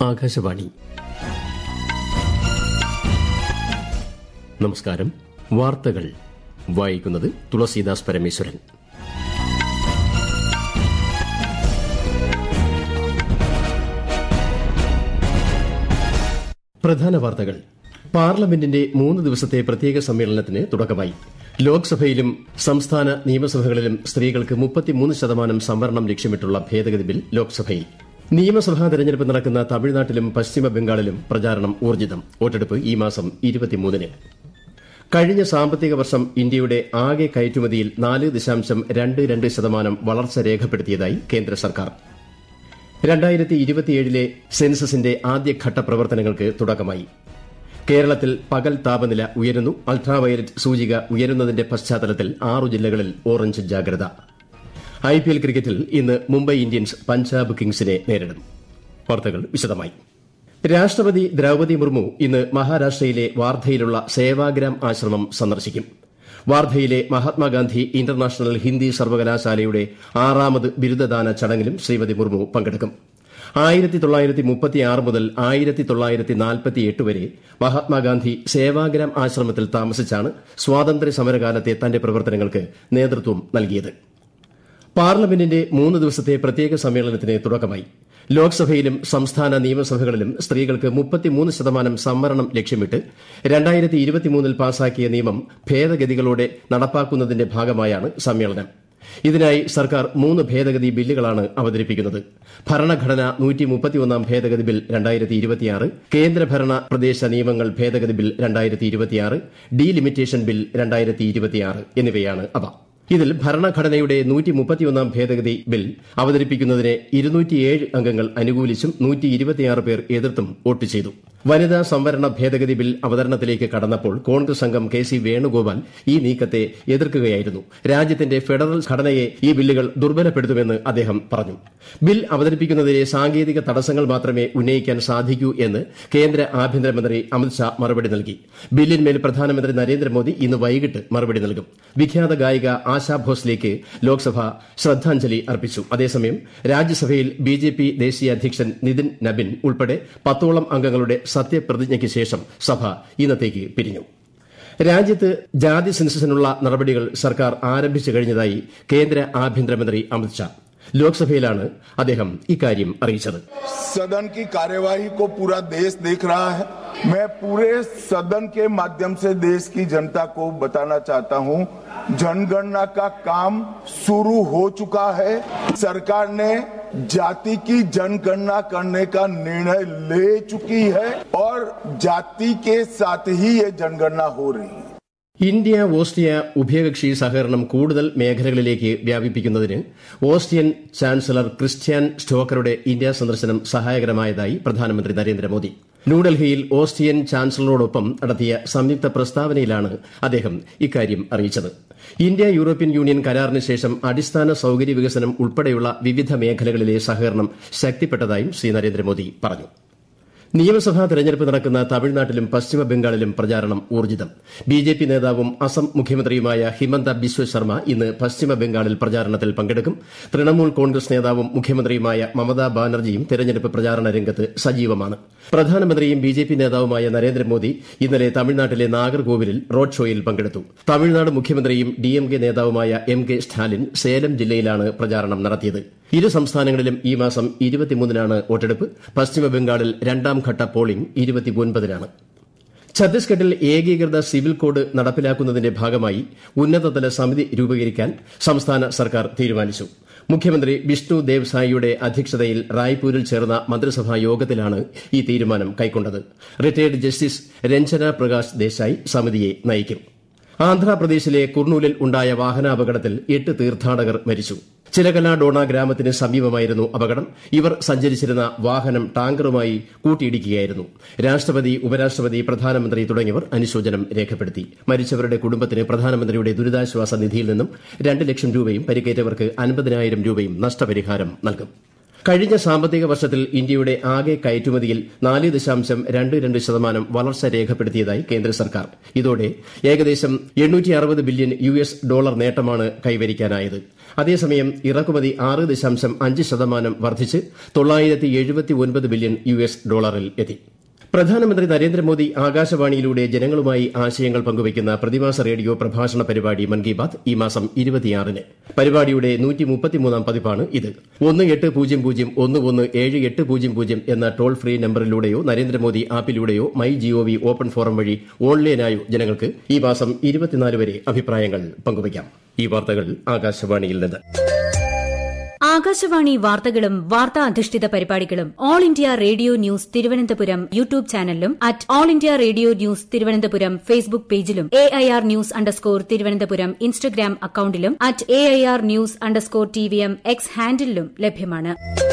ആകാശവാണി നമസ്കാരം വാർത്തകൾ വായിക്കുന്നത് തുളസീദാസ് പരമേശ്വരൻ പ്രധാന വാർത്തകൾ പാർലമെന്റിന്റെ മൂന്ന് ദിവസത്തെ പ്രത്യേക സമ്മേളനത്തിന് തുടക്കമായി ലോക്സഭയിലും സംസ്ഥാന നിയമസഭകളിലും സ്ത്രീകൾക്ക് മുപ്പത്തിമൂന്ന് ശതമാനം സംവരണം ലക്ഷ്യമിട്ടുള്ള ഭേദഗതി ബിൽ ലോക്സഭയിൽ നിയമസഭാ തെരഞ്ഞെടുപ്പ് നടക്കുന്ന തമിഴ്നാട്ടിലും പശ്ചിമ ബംഗാളിലും പ്രചാരണം ഊർജ്ജിതം വോട്ടെടുപ്പ് ഈ മാസം ഇരുപത്തിമൂന്നിന് കഴിഞ്ഞ സാമ്പത്തിക വർഷം ഇന്ത്യയുടെ ആകെ കയറ്റുമതിയിൽ നാല് ദശാംശം രണ്ട് രണ്ട് ശതമാനം വളർച്ച രേഖപ്പെടുത്തിയതായി കേന്ദ്ര സർക്കാർ രണ്ടായിരത്തി ഇരുപത്തിയേഴിലെ സെൻസസിന്റെ ആദ്യഘട്ട പ്രവർത്തനങ്ങൾക്ക് തുടക്കമായി കേരളത്തിൽ പകൽ താപനില ഉയരുന്നു അൾട്രാവയലറ്റ് സൂചിക ഉയരുന്നതിന്റെ പശ്ചാത്തലത്തിൽ ആറു ജില്ലകളിൽ ഓറഞ്ച് ജാഗ്രത ഐപിഎൽ ക്രിക്കറ്റിൽ ഇന്ന് മുംബൈ ഇന്ത്യൻസ് പഞ്ചാബ് കിങ്സിനെ നേരിടും വാർത്തകൾ വിശദമായി രാഷ്ട്രപതി ദ്രൌപതി മുർമു ഇന്ന് മഹാരാഷ്ട്രയിലെ വാർധയിലുള്ള സേവാഗ്രാം ആശ്രമം സന്ദർശിക്കും വാർധയിലെ മഹാത്മാഗാന്ധി ഇന്റർനാഷണൽ ഹിന്ദി സർവകലാശാലയുടെ ആറാമത് ബിരുദദാന ചടങ്ങിലും ശ്രീമതി മുർമു പങ്കെടുക്കും ആയിരത്തി തൊള്ളായിരത്തി മുപ്പത്തിയാറ് മുതൽ ആയിരത്തി തൊള്ളായിരത്തി നാൽപ്പത്തിയെട്ട് വരെ മഹാത്മാഗാന്ധി സേവാഗ്രാം ആശ്രമത്തിൽ താമസിച്ചാണ് സ്വാതന്ത്ര്യ സമരകാലത്തെ തന്റെ പ്രവർത്തനങ്ങൾക്ക് നേതൃത്വം നൽകിയത് പാർലമെന്റിന്റെ മൂന്ന് ദിവസത്തെ പ്രത്യേക സമ്മേളനത്തിന് തുടക്കമായി ലോക്സഭയിലും സംസ്ഥാന നിയമസഭകളിലും സ്ത്രീകൾക്ക് മുപ്പത്തിമൂന്ന് ശതമാനം സംവരണം ലക്ഷ്യമിട്ട് രണ്ടായിരത്തി ഇരുപത്തിമൂന്നിൽ പാസാക്കിയ നിയമം ഭേദഗതികളോടെ നടപ്പാക്കുന്നതിന്റെ ഭാഗമായാണ് സമ്മേളനം ഇതിനായി സർക്കാർ മൂന്ന് ഭേദഗതി ബില്ലുകളാണ് അവതരിപ്പിക്കുന്നത് ഭരണഘടന നൂറ്റി മുപ്പത്തിയൊന്നാം ഭേദഗതി ബിൽ രണ്ടായിരത്തി ഇരുപത്തിയാറ് കേന്ദ്രഭരണ പ്രദേശ നിയമങ്ങൾ ഭേദഗതി ബിൽ രണ്ടായിരത്തി ഇരുപത്തിയാറ് ഡീലിമിറ്റേഷൻ ബിൽ രണ്ടായിരത്തി ഇരുപത്തിയാറ് എന്നിവയാണ് അവ ഇതിൽ ഭരണഘടനയുടെ നൂറ്റി മുപ്പത്തിയൊന്നാം ഭേദഗതി ബിൽ അവതരിപ്പിക്കുന്നതിനെ ഇരുന്നൂറ്റിയേഴ് അംഗങ്ങൾ അനുകൂലിച്ചും നൂറ്റി ഇരുപത്തിയാറ് പേർ എതിർത്തും വോട്ട് ചെയ്തു വനിതാ സംവരണ ഭേദഗതി ബിൽ അവതരണത്തിലേക്ക് കടന്നപ്പോൾ കോൺഗ്രസ് അംഗം കെ സി വേണുഗോപാൽ ഈ നീക്കത്തെ എതിർക്കുകയായിരുന്നു രാജ്യത്തിന്റെ ഫെഡറൽ ഘടനയെ ഈ ബില്ലുകൾ ദുർബലപ്പെടുത്തുമെന്ന് അദ്ദേഹം പറഞ്ഞു ബിൽ അവതരിപ്പിക്കുന്നതിലെ സാങ്കേതിക തടസ്സങ്ങൾ മാത്രമേ ഉന്നയിക്കാൻ സാധിക്കൂ എന്ന് കേന്ദ്ര ആഭ്യന്തരമന്ത്രി അമിത്ഷാ മറുപടി നൽകി ബില്ലിന്മേൽ പ്രധാനമന്ത്രി നരേന്ദ്രമോദി ഇന്ന് വൈകിട്ട് മറുപടി നൽകും വിഖ്യാത ഗായിക ആശാ ഭോസ്ലേക്ക് ലോക്സഭ ശ്രദ്ധാഞ്ജലി അർപ്പിച്ചു അതേസമയം രാജ്യസഭയിൽ ബിജെപി ദേശീയ അധ്യക്ഷൻ നിതിൻ നബിൻ ഉൾപ്പെടെ പത്തോളം അംഗങ്ങളുടെ സത്യപ്രതിജ്ഞയ്ക്ക് ശേഷം സഭ ഇന്നത്തേക്ക് പിരിഞ്ഞു രാജ്യത്ത് ജാതി സെൻസസിനുള്ള നടപടികൾ സർക്കാർ ആരംഭിച്ചു കഴിഞ്ഞതായി കേന്ദ്ര ആഭ്യന്തരമന്ത്രി അമിത്ഷാ ലോക്സഭയിലാണ് അദ്ദേഹം ഇക്കാര്യം അറിയിച്ചത് सदन की कार्यवाही को पूरा देश देख रहा है मैं पूरे सदन के माध्यम से देश की जनता को बताना चाहता हूं जनगणना का काम शुरू हो चुका है सरकार ने जाति की जनगणना करने का निर्णय ले चुकी है और जाति के साथ ही ये जनगणना हो रही है ഇന്ത്യ ഓസ്ട്രിയ ഉഭയകക്ഷി സഹകരണം കൂടുതൽ മേഖലകളിലേക്ക് വ്യാപിപ്പിക്കുന്നതിന് ഓസ്ട്രിയൻ ചാൻസലർ ക്രിസ്ത്യാൻ സ്റ്റോക്കറുടെ ഇന്ത്യ സന്ദർശനം സഹായകരമായതായി പ്രധാനമന്ത്രി നരേന്ദ്രമോദി ന്യൂഡൽഹിയിൽ ഓസ്ട്രിയൻ ചാൻസലറോടൊപ്പം നടത്തിയ സംയുക്ത പ്രസ്താവനയിലാണ് അദ്ദേഹം ഇക്കാര്യം അറിയിച്ചത് ഇന്ത്യ യൂറോപ്യൻ യൂണിയൻ കരാറിന് ശേഷം അടിസ്ഥാന സൌകര്യ വികസനം ഉൾപ്പെടെയുള്ള വിവിധ മേഖലകളിലെ സഹകരണം ശക്തിപ്പെട്ടതായും ശ്രീ നരേന്ദ്രമോദി പറഞ്ഞു നിയമസഭാ തെരഞ്ഞെടുപ്പ് നടക്കുന്ന തമിഴ്നാട്ടിലും പശ്ചിമ ബംഗാളിലും പ്രചാരണം ഊർജ്ജിതം ബിജെപി നേതാവും അസം മുഖ്യമന്ത്രിയുമായ ഹിമന്ത ബിശ്വ ശർമ്മ ഇന്ന് പശ്ചിമ ബംഗാളിൽ പ്രചാരണത്തിൽ പങ്കെടുക്കും തൃണമൂൽ കോൺഗ്രസ് നേതാവും മുഖ്യമന്ത്രിയുമായ മമതാ ബാനർജിയും തെരഞ്ഞെടുപ്പ് പ്രചാരണ രംഗത്ത് സജീവമാണ് പ്രധാനമന്ത്രിയും ബിജെപി നേതാവുമായ നരേന്ദ്രമോദി ഇന്നലെ തമിഴ്നാട്ടിലെ നാഗർകോവിലിൽ റോഡ് ഷോയിൽ പങ്കെടുത്തു തമിഴ്നാട് മുഖ്യമന്ത്രിയും ഡിഎംകെ നേതാവുമായ എം കെ സ്റ്റാലിൻ സേലം ജില്ലയിലാണ് പ്രചാരണം നടത്തിയത് ഇരു സംസ്ഥാനങ്ങളിലും ഈ മാസം ഇരുപത്തിമൂന്നിനാണ് വോട്ടെടുപ്പ് പശ്ചിമ ബംഗാളിൽ രണ്ടാം ഘട്ട പോളിംഗ് ഇരുപത്തിയൊൻപതിനാണ് ഛത്തീസ്ഗഡിൽ ഏകീകൃത സിവിൽ കോഡ് നടപ്പിലാക്കുന്നതിന്റെ ഭാഗമായി ഉന്നതതല സമിതി രൂപീകരിക്കാൻ സംസ്ഥാന സർക്കാർ തീരുമാനിച്ചു മുഖ്യമന്ത്രി വിഷ്ണു ദേവ് സായിയുടെ അധ്യക്ഷതയിൽ റായ്പൂരിൽ ചേർന്ന മന്ത്രിസഭാ യോഗത്തിലാണ് ഈ തീരുമാനം കൈക്കൊണ്ടത് റിട്ടയർഡ് ജസ്റ്റിസ് രഞ്ജന പ്രകാശ് ദേശായി സമിതിയെ നയിക്കും ആന്ധ്രാപ്രദേശിലെ കുർണൂലിൽ ഉണ്ടായ വാഹനാപകടത്തിൽ എട്ട് തീർത്ഥാടകർ മരിച്ചു ചിലകല ഡോണ ഗ്രാമത്തിന് സമീപമായിരുന്നു അപകടം ഇവർ സഞ്ചരിച്ചിരുന്ന വാഹനം ടാങ്കറുമായി കൂട്ടിയിടിക്കുകയായിരുന്നു രാഷ്ട്രപതി ഉപരാഷ്ട്രപതി പ്രധാനമന്ത്രി തുടങ്ങിയവർ അനുശോചനം രേഖപ്പെടുത്തി മരിച്ചവരുടെ കുടുംബത്തിന് പ്രധാനമന്ത്രിയുടെ ദുരിതാശ്വാസ നിധിയിൽ നിന്നും രണ്ട് ലക്ഷം രൂപയും പരിക്കേറ്റവർക്ക് അൻപതിനായിരം രൂപയും നഷ്ടപരിഹാരം നൽകും കഴിഞ്ഞ സാമ്പത്തിക വർഷത്തിൽ ഇന്ത്യയുടെ ആകെ കയറ്റുമതിയിൽ നാല് ദശാംശം രണ്ട് രണ്ട് ശതമാനം വളർച്ച രേഖപ്പെടുത്തിയതായി കേന്ദ്ര സർക്കാർ ഇതോടെ ഏകദേശം എണ്ണൂറ്റി അറുപത് ബില്യൺ യു എസ് ഡോളർ നേട്ടമാണ് കൈവരിക്കാനായത് അതേസമയം ഇറക്കുമതി ആറ് ദശാംശം അഞ്ച് ശതമാനം വർദ്ധിച്ച് തൊള്ളായിരത്തി എഴുപത്തി ഒൻപത് ബില്യൺ യു എസ് ഡോളറിൽ എത്തി പ്രധാനമന്ത്രി നരേന്ദ്രമോദി ആകാശവാണിയിലൂടെ ജനങ്ങളുമായി ആശയങ്ങൾ പങ്കുവയ്ക്കുന്ന പ്രതിമാസ റേഡിയോ പ്രഭാഷണ പരിപാടി മൻ കി ബാത് ഈ മാസം ഇരുപത്തിയാറിന് പരിപാടിയുടെ നൂറ്റിമുപ്പത്തിമൂന്നാം പതിപ്പാണ് ഇത് ഒന്ന് എട്ട് പൂജ്യം പൂജ്യം ഒന്ന് ഒന്ന് ഏഴ് എട്ട് പൂജ്യം പൂജ്യം എന്ന ടോൾ ഫ്രീ നമ്പറിലൂടെയോ നരേന്ദ്രമോദി ആപ്പിലൂടെയോ മൈ ജിഒവി ഓപ്പൺ ഫോറം വഴി ഓൺലൈനായോ ജനങ്ങൾക്ക് ഈ മാസം ഇരുപത്തിനാല് വരെ അഭിപ്രായങ്ങൾ പങ്കുവയ്ക്കാം ഈ വാർത്തകൾ ആകാശവാണിയിൽ നിന്ന് ആകാശവാണി വാർത്തകളും വാർത്താ അധിഷ്ഠിത പരിപാടികളും All India Radio news Thiruvananthapuram YouTube ചാനലിലും at All India Radio news Thiruvananthapuram Facebook പേജിലും A I R news underscore Thiruvananthapuram Instagram അക്കൌണ്ടിലും at A I R news underscore T V M X ഹാൻഡിലും ലഭ്യമാണ്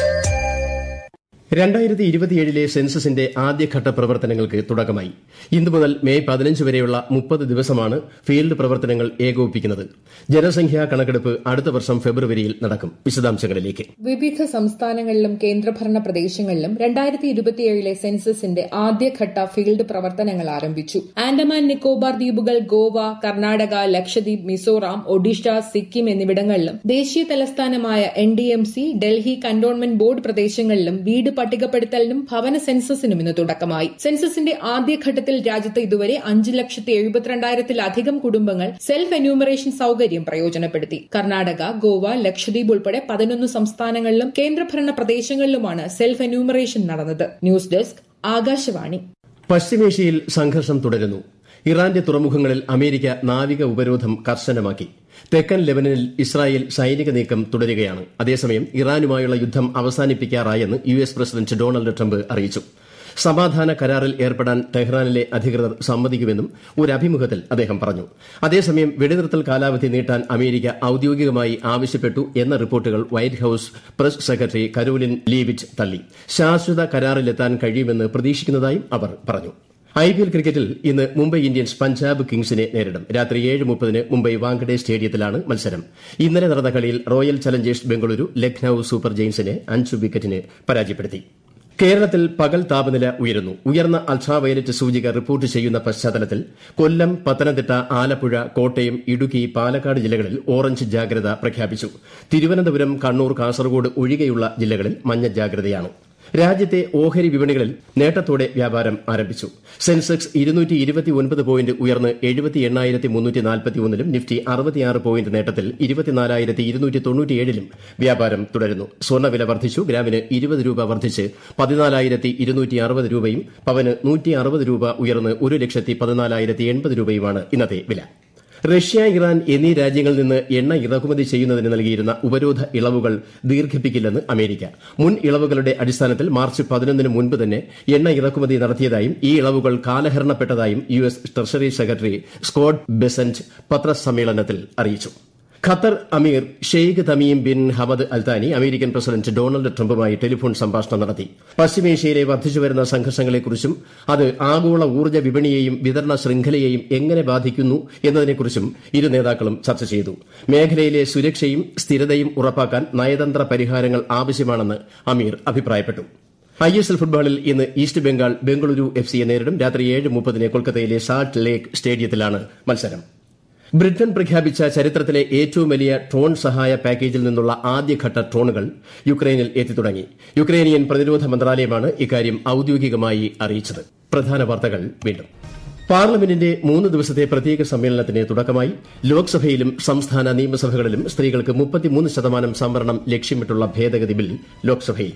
രണ്ടായിരത്തി ഇരുപത്തിയേഴിലെ സെൻസസിന്റെ ആദ്യഘട്ട പ്രവർത്തനങ്ങൾക്ക് തുടക്കമായി ഇന്നു മുതൽ മെയ് പതിനഞ്ച് വരെയുള്ള മുപ്പത് ദിവസമാണ് ഫീൽഡ് പ്രവർത്തനങ്ങൾ ഏകോപിപ്പിക്കുന്നത് ജനസംഖ്യാ കണക്കെടുപ്പ് അടുത്ത വർഷം ഫെബ്രുവരിയിൽ നടക്കും വിശദാംശങ്ങളിലേക്ക് വിവിധ സംസ്ഥാനങ്ങളിലും കേന്ദ്രഭരണ പ്രദേശങ്ങളിലും രണ്ടായിരത്തി ഇരുപത്തിയേഴിലെ സെൻസസിന്റെ ആദ്യഘട്ട ഫീൽഡ് പ്രവർത്തനങ്ങൾ ആരംഭിച്ചു ആൻഡമാൻ നിക്കോബാർ ദ്വീപുകൾ ഗോവ കർണാടക ലക്ഷദ്വീപ് മിസോറാം ഒഡീഷ സിക്കിം എന്നിവിടങ്ങളിലും ദേശീയ തലസ്ഥാനമായ N D M C Delhi cantonment board പ്രദേശങ്ങളിലും വീട് പട്ടികപ്പെടുത്തലിനും ഭവന സെൻസസിനും ഇന്ന് തുടക്കമായി സെൻസസിന്റെ ആദ്യഘട്ടത്തിൽ രാജ്യത്ത് ഇതുവരെ അഞ്ച് ലക്ഷത്തി എഴുപത്തിരണ്ടായിരത്തിലധികം കുടുംബങ്ങൾ സെൽഫ് എന്യൂമറേഷൻ സൌകര്യം പ്രയോജനപ്പെടുത്തി കർണാടക ഗോവ ലക്ഷദ്വീപ് ഉൾപ്പെടെ പതിനൊന്ന് സംസ്ഥാനങ്ങളിലും കേന്ദ്രഭരണ പ്രദേശങ്ങളിലുമാണ് സെൽഫ് എന്യൂമറേഷൻ നടന്നത് ന്യൂസ് ഡെസ്ക് ആകാശവാണി പശ്ചിമേഷ്യയിൽ സംഘർഷം തുടരുന്നു ഇറാന്റെ തുറമുഖങ്ങളിൽ അമേരിക്ക നാവിക ഉപരോധം കർശനമാക്കി തെക്കൻ ലെബനനിൽ ഇസ്രായേൽ സൈനിക നീക്കം തുടരുകയാണ് അതേസമയം ഇറാനുമായുള്ള യുദ്ധം അവസാനിപ്പിക്കാറായെന്ന് U S president Donald Trump അറിയിച്ചു സമാധാന കരാറിൽ ഏർപ്പെടാൻ ടെഹ്റാനിലെ അധികൃതർ സമ്മതിക്കുമെന്നും ഒരു അഭിമുഖത്തിൽ അദ്ദേഹം പറഞ്ഞു അതേസമയം വെടിനിർത്തൽ കാലാവധി നീട്ടാൻ അമേരിക്ക ഔദ്യോഗികമായി ആവശ്യപ്പെട്ടു എന്ന റിപ്പോർട്ടുകൾ White House press secretary Karoline Leavitt തള്ളി ശാശ്വത കരാറിലെത്താൻ കഴിയുമെന്ന് പ്രതീക്ഷിക്കുന്നതായും അവർ പറഞ്ഞു ഐ പി എൽ ക്രിക്കറ്റിൽ ഇന്ന് മുംബൈ ഇന്ത്യൻസ് പഞ്ചാബ് കിങ്സിനെ നേരിടും രാത്രി ഏഴ് മുപ്പതിന് മുംബൈ വാങ്കഡെ സ്റ്റേഡിയത്തിലാണ് മത്സരം ഇന്നലെ നടന്ന കളിയിൽ Royal Challengers Bengaluru Lucknow super ജെയിൻസിനെ അഞ്ച് വിക്കറ്റിന് പരാജയപ്പെടുത്തി കേരളത്തിൽ പകൽ താപനില ഉയരുന്നു ഉയർന്ന അൾട്രാവയലറ്റ് സൂചിക റിപ്പോർട്ട് ചെയ്യുന്ന പശ്ചാത്തലത്തിൽ കൊല്ലം പത്തനംതിട്ട ആലപ്പുഴ കോട്ടയം ഇടുക്കി പാലക്കാട് ജില്ലകളിൽ ഓറഞ്ച് ജാഗ്രത പ്രഖ്യാപിച്ചു തിരുവനന്തപുരം കണ്ണൂർ കാസർഗോഡ് ഒഴികെയുള്ള ജില്ലകളിൽ മഞ്ഞ ജാഗ്രതയാണ് രാജ്യത്തെ ഓഹരി വിപണികളിൽ നേട്ടത്തോടെ വ്യാപാരം ആരംഭിച്ചു സെൻസെക്സ് ഇരുന്നൂറ്റി ഇരുപത്തിയൊൻപത് പോയിന്റ് ഉയർന്ന് എഴുപത്തി എണ്ണായിരത്തി മുന്നൂറ്റി നാൽപ്പത്തിയൊന്നിലും നിഫ്റ്റി അറുപത്തിയാറ് പോയിന്റ് നേട്ടത്തിൽ ഇരുപത്തിനാലായിരത്തി ഇരുന്നൂറ്റി തൊണ്ണൂറ്റിയേഴിലും വ്യാപാരം തുടരുന്നു സ്വർണ്ണവില വർദ്ധിച്ചു ഗ്രാമിന് ഇരുപത് രൂപ വർദ്ധിച്ച് പതിനാലായിരത്തി ഇരുന്നൂറ്റി അറുപത് രൂപയും പവന് നൂറ്റി അറുപത് രൂപ ഉയർന്ന് ഒരു ലക്ഷത്തി പതിനാലായിരത്തി എൺപത് രൂപയുമാണ് ഇന്നത്തെ വില റഷ്യ ഇറാൻ എന്നീ രാജ്യങ്ങളിൽ നിന്ന് എണ്ണ ഇറക്കുമതി ചെയ്യുന്നതിന് നൽകിയിരുന്ന ഉപരോധ ഇളവുകൾ ദീർഘിപ്പിക്കില്ലെന്ന് അമേരിക്ക മുൻ ഇളവുകളുടെ അടിസ്ഥാനത്തിൽ മാർച്ച് പതിനൊന്നിന് മുൻപ് തന്നെ എണ്ണ ഇറക്കുമതി നടത്തിയതായും ഈ ഇളവുകൾ കാലഹരണപ്പെട്ടതായും U S treasury secretary Scott Bessent പത്രസമ്മേളനത്തിൽ അറിയിച്ചു ഖത്തർ അമീർ Sheikh Tamim bin Hamad Al Thani American president Donald ട്രംപുമായി ടെലിഫോൺ സംഭാഷണം നടത്തി പശ്ചിമേഷ്യയിലെ വർദ്ധിച്ചുവരുന്ന സംഘർഷങ്ങളെക്കുറിച്ചും അത് ആഗോള ഊർജ്ജ വിപണിയെയും വിതരണ ശൃംഖലയെയും എങ്ങനെ ബാധിക്കുന്നു എന്നതിനെക്കുറിച്ചും ഇരു നേതാക്കളും ചർച്ച ചെയ്തു മേഖലയിലെ സുരക്ഷയും സ്ഥിരതയും ഉറപ്പാക്കാൻ നയതന്ത്ര പരിഹാരങ്ങൾ ആവശ്യമാണെന്ന് അമീർ അഭിപ്രായപ്പെട്ടു ഐ എസ് എൽ ഫുട്ബോളിൽ ഇന്ന് ഈസ്റ്റ് ബംഗാൾ ബംഗളൂരു എഫ് സിയെ നേരിടും രാത്രി ഏഴ് മുപ്പതിന് കൊൽക്കത്തയിലെ സാൾട്ട് ലേക്ക് സ്റ്റേഡിയത്തിലാണ് മത്സരം ബ്രിട്ടൻ പ്രഖ്യാപിച്ച ചരിത്രത്തിലെ ഏറ്റവും വലിയ ഡ്രോൺ സഹായ പാക്കേജിൽ നിന്നുള്ള ആദ്യഘട്ട ഡ്രോണുകൾ യുക്രൈനിൽ എത്തിത്തുടങ്ങി യുക്രൈനിയൻ പ്രതിരോധ മന്ത്രാലയമാണ് ഇക്കാര്യം ഔദ്യോഗികമായി അറിയിച്ചത് പ്രധാന വാർത്തകൾ വീണ്ടും പാർലമെന്റിന്റെ മൂന്ന് ദിവസത്തെ പ്രത്യേക സമ്മേളനത്തിന് തുടക്കമായി ലോക്സഭയിലും സംസ്ഥാന നിയമസഭകളിലും സ്ത്രീകൾക്ക് മുപ്പത്തിമൂന്ന് ശതമാനം സംവരണം ലക്ഷ്യമിട്ടുള്ള ഭേദഗതി ബിൽ ലോക്സഭയിൽ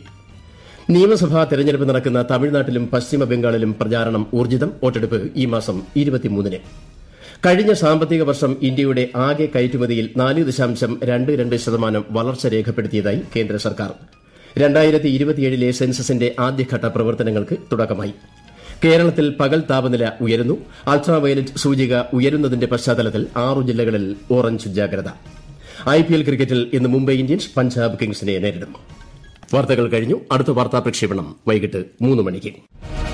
നിയമസഭാ തെരഞ്ഞെടുപ്പ് നടക്കുന്ന തമിഴ്നാട്ടിലും പശ്ചിമ ബംഗാളിലും പ്രചാരണം ഊർജിതം വോട്ടെടുപ്പ് ഈ മാസം ഇരുപത്തിമൂന്നിന് കഴിഞ്ഞ സാമ്പത്തിക വർഷം ഇന്ത്യയുടെ ആകെ കയറ്റുമതിയിൽ നാല് ദശാംശം രണ്ട് രണ്ട് ശതമാനം വളർച്ച രേഖപ്പെടുത്തിയതായി കേന്ദ്ര സർക്കാർ രണ്ടായിരത്തി ഇരുപത്തിയേഴിലെ സെൻസസിന്റെ ആദ്യഘട്ട പ്രവർത്തനങ്ങൾക്ക് തുടക്കമായി കേരളത്തിൽ പകൽ താപനില ഉയരുന്നു അൾട്രാവയലറ്റ് സൂചിക ഉയരുന്നതിന്റെ പശ്ചാത്തലത്തിൽ ആറു ജില്ലകളിൽ ഓറഞ്ച് ജാഗ്രത ഐപിഎൽ ക്രിക്കറ്റിൽ ഇന്ന് മുംബൈ ഇന്ത്യൻസ് പഞ്ചാബ് കിങ്സിനെ നേരിടും വാർത്തകൾ കഴിഞ്ഞു അടുത്ത വാർത്താ പ്രക്ഷേപണം വൈകിട്ട് മൂന്ന് മണിക്ക്